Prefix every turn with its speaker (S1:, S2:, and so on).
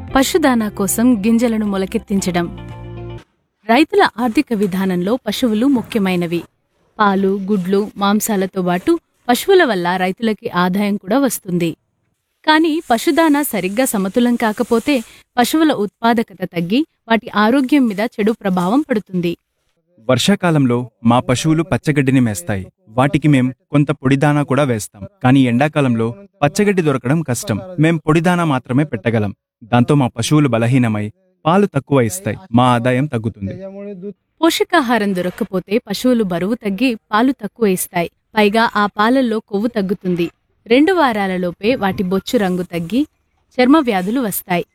S1: పశుదానా కోసం గింజలను మొలకెత్తించడం రైతుల ఆర్థిక విధానంలో పశువులు ముఖ్యమైనవి పాలు గుడ్లు మాంసాలతో పాటు పశువుల వల్ల రైతులకి ఆదాయం కూడా వస్తుంది కానీ పశుదానా సరిగ్గా సమతులం కాకపోతే పశువుల ఉత్పాదకత తగ్గి వాటి ఆరోగ్యం మీద చెడు ప్రభావం పడుతుంది
S2: వర్షాకాలంలో మా పశువులు పచ్చగడ్డిని మేస్తాయి వాటికి మేం కొంత పొడిదానా కూడా వేస్తాం కానీ ఎండాకాలంలో పచ్చగడ్డి దొరకడం కష్టం మేం పొడిదానా మాత్రమే పెట్టగలం దాంతో మా పశువులు బలహీనమై పాలు తక్కువ ఇస్తాయి మా ఆదాయం తగ్గుతుంది
S1: పోషకాహారం దొరక్కపోతే పశువులు బరువు తగ్గి పాలు తక్కువ ఇస్తాయి పైగా ఆ పాలల్లో కొవ్వు తగ్గుతుంది రెండు వారాలలోపే వాటి బొచ్చు రంగు తగ్గి చర్మ వ్యాధులు వస్తాయి